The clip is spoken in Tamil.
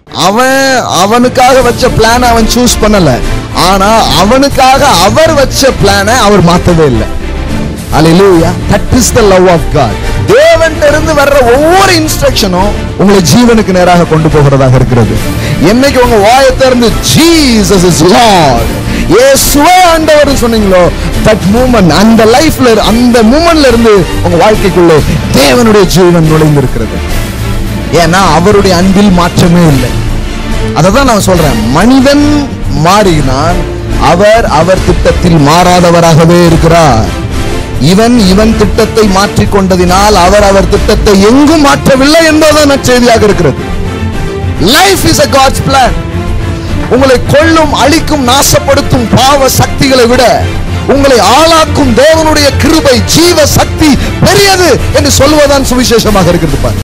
அவன் அவனுக்காக வச்ச பிளான் அவன் சூஸ் பண்ணல ஆனா அவனுக்காக அவர் வச்ச பிளானை அவர் மாத்தவே இல்லை Hallelujah. That is the love of God. தேவன்ட்ட இருந்து வர்ற ஒவ்வொரு இன்ஸ்ட்ரக்ஷனும் உங்களை ஜீவனுக்கு நேராக கொண்டு போகிறதாக இருக்கிறது என்னைக்கு உங்க வாயை திறந்து ஜீசஸ் இஸ் லார்ட் இயேசுவே ஆண்டவர் சொன்னீங்களோ தட் மூமெண்ட் அந்த லைஃப்ல அந்த மூமெண்ட்ல இருந்து உங்க வாழ்க்கைக்குள்ளே தேவனுடைய ஜீவன் நுழைந்து இருக்கிறது ஏன்னா அவருடைய அன்பில் மாற்றமே இல்லை அதை தான் நான் சொல்றேன் மனிதன் மாறினான் அவர் அவர் திட்டத்தில் மாறாதவராகவே இருக்கிறார் இவன் இவன் திட்டத்தை மாற்றிக் கொண்டதினால் அவர் அவர் திட்டத்தை எங்கும் மாற்றவில்லை என்பதுதான் நற்செய்தியாக இருக்கிறது life is a God's plan உங்களை கொல்லும் அழிக்கும் நாசப்படுத்தும் பாவ சக்திகளை விட உங்களை ஆளாக்கும் தேவனுடைய கிருபை ஜீவ சக்தி பெரியது என்று சொல்வதுதான் சுவிசேஷமாக இருக்கிறது பாரு